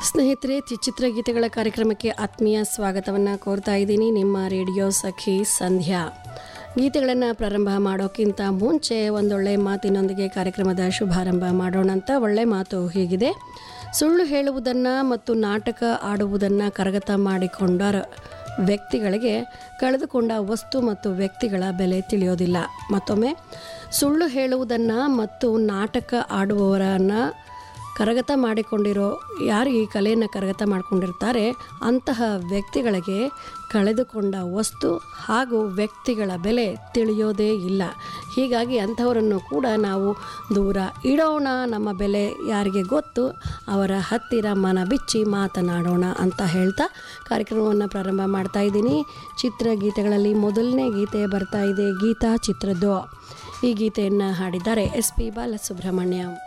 ಸ್ನೇಹಿತರೆ ತಿ- ಚಿತ್ರಗೀತೆಗಳ ಕಾರ್ಯಕ್ರಮಕ್ಕೆ ಆತ್ಮೀಯ ಸ್ವಾಗತವನ್ನು ಕೋರ್ತಾ ಇದ್ದೀನಿ ನಿಮ್ಮ ರೇಡಿಯೋ ಸಖಿ ಸಂಧ್ಯಾ ಗೀತೆಗಳನ್ನು ಪ್ರಾರಂಭ ಮಾಡೋಕ್ಕಿಂತ ಮುಂಚೆ ಒಂದೊಳ್ಳೆ ಮಾತಿನೊಂದಿಗೆ ಕಾರ್ಯಕ್ರಮದ ಶುಭಾರಂಭ ಮಾಡೋಣ ಅಂತ ಒಳ್ಳೆ ಮಾತು ಹೀಗಿದೆ ಸುಳ್ಳು ಹೇಳುವುದನ್ನು ಮತ್ತು ನಾಟಕ ಆಡುವುದನ್ನು ಕರಗತ ಮಾಡಿಕೊಂಡರ ವ್ಯಕ್ತಿಗಳಿಗೆ ಕಳೆದುಕೊಂಡ ವಸ್ತು ಮತ್ತು ವ್ಯಕ್ತಿಗಳ ಬೆಲೆ ತಿಳಿಯೋದಿಲ್ಲ ಮತ್ತೊಮ್ಮೆ ಸುಳ್ಳು ಹೇಳುವುದನ್ನು ಮತ್ತು ನಾಟಕ ಆಡುವವರನ್ನು ಕರಗತ ಮಾಡಿಕೊಂಡಿರೋ ಯಾರು ಈ ಕಲೆಯನ್ನು ಕರಗತ ಮಾಡಿಕೊಂಡಿರ್ತಾರೆ ಅಂತಹ ವ್ಯಕ್ತಿಗಳಿಗೆ ಕಳೆದುಕೊಂಡ ವಸ್ತು ಹಾಗೂ ವ್ಯಕ್ತಿಗಳ ಬೆಲೆ ತಿಳಿಯೋದೇ ಇಲ್ಲ ಹೀಗಾಗಿ ಅಂಥವರನ್ನು ಕೂಡ ನಾವು ದೂರ ಇಡೋಣ ನಮ್ಮ ಬೆಲೆ ಯಾರಿಗೆ ಗೊತ್ತು ಅವರ ಹತ್ತಿರ ಮನ ಬಿಚ್ಚಿ ಮಾತನಾಡೋಣ ಅಂತ ಹೇಳ್ತಾ ಕಾರ್ಯಕ್ರಮವನ್ನು ಪ್ರಾರಂಭ ಮಾಡ್ತಾ ಇದ್ದೀನಿ ಚಿತ್ರಗೀತೆಗಳಲ್ಲಿ ಮೊದಲನೇ ಗೀತೆ ಬರ್ತಾ ಇದೆ ಗೀತಾ ಚಿತ್ರದ್ದು ಈ ಗೀತೆಯನ್ನು ಹಾಡಿದ್ದಾರೆ ಎಸ್ ಪಿ ಬಾಲಸುಬ್ರಹ್ಮಣ್ಯ